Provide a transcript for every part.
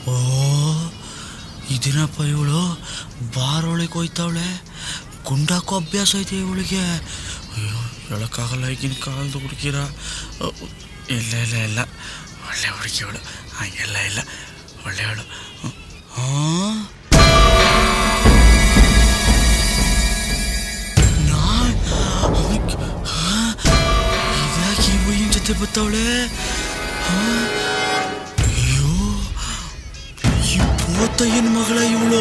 ಓ ಇದಿನಪ್ಪ ಇವಳು ಬಾರೊಳಗೆ ಹೋಯ್ತಾವಳೆ ಗುಂಡಾಕೋ ಅಭ್ಯಾಸ ಐತೆ ಇವಳಿಗೆ ಅಯ್ಯೋ ಹೇಳೋಕ್ಕಾಗಲ್ಲ ಈಗಿನ ಕಾಲದ ಹುಡುಗಿರ ಅ, ಇಲ್ಲ ಇಲ್ಲ ಇಲ್ಲ ಒಳ್ಳೆ ಹುಡುಗಿ ಅವಳು ಹಂಗೆಲ್ಲ ಇಲ್ಲ ಒಳ್ಳೆಯವಳು ಹಾಂ ಇದ್ಯಾಕೆ ಈ ಹುಡುಗಿನ ಜೊತೆ ಬರ್ತಾವಳೆ ಅಯ್ಯೋ ಈ ಪೋತ ಏನು ಮಗಳ ಇವಳು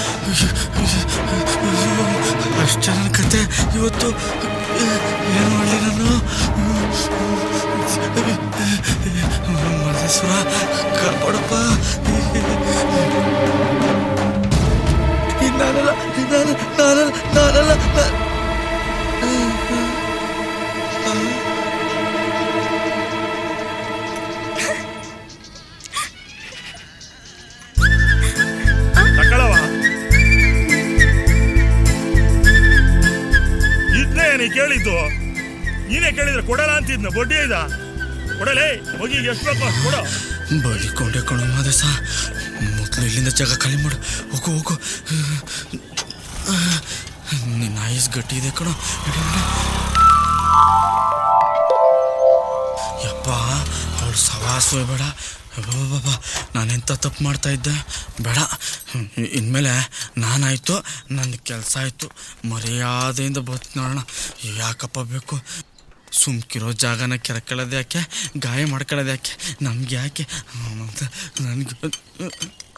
ಅಷ್ಟೇ ನನ್ನ ಕತೆ ಇವತ್ತು ಏನು ಮಾಡಲಿ ನಾನು ಮಹೇಶ್ವರ ಕಾಪಾಡಪ್ಪ ನಾನಲ್ಲ ನಾನು ನಾನಲ್ಲ ನಾನಲ್ಲ ನಾ- ತಕ್ಕಳವ ಇದನ್ನೇ ನೀ ಕೇಳಿದ್ದು ನೀನೇ ಕೇಳಿದ್ರೆ ಕೊಡಲ್ಲ ಅಂತಿದ್ನ ಬಡ್ಡಿ ಇದ ಕೊಡಲೇ ಮಗಿಗೆ ಎಷ್ಟು ಬೇಕು ಅಷ್ಟು ಕೊಡು ಬಳಿಕೊಂಡೆ ಕಣೋ ಮಾದೇಶ ಮೊದಲು ಇಲ್ಲಿಂದ ಜಾಗ ಖಾಲಿ ಮಾಡು ಹೋಗು ಹೋಗು ನಿನ್ನ ಆಯಸ್ ಗಟ್ಟಿ ಇದೆ ಕಣೋ ನಡಿ, ನಡಿ. ಯಪ್ಪ ಅವಳು ಸವಾಸು ಬೇಡ ಬಾಬಾ ನಾನೆಂತ ತಪ್ಪು ಮಾಡ್ತಾ ಇದ್ದೆ ಬೇಡ ಇನ್ಮೇಲೆ ನಾನಾಯ್ತು ನನ್ನ ಕೆಲಸ ಆಯಿತು ಮರ್ಯಾದೆಯಿಂದ ಬದುಕು ನೋಡೋಣ ಯಾಕಪ್ಪ ಬೇಕು ಸುಮ್ಕಿರೋ ಜಾಗನ ಕೆರಕೊಳ್ಳೋದು ಯಾಕೆ ಗಾಯ ಮಾಡ್ಕೊಳ್ಳೋದು ಯಾಕೆ ನಮ್ಗೆ ಯಾಕೆ ಅಂತ ನನಗೆ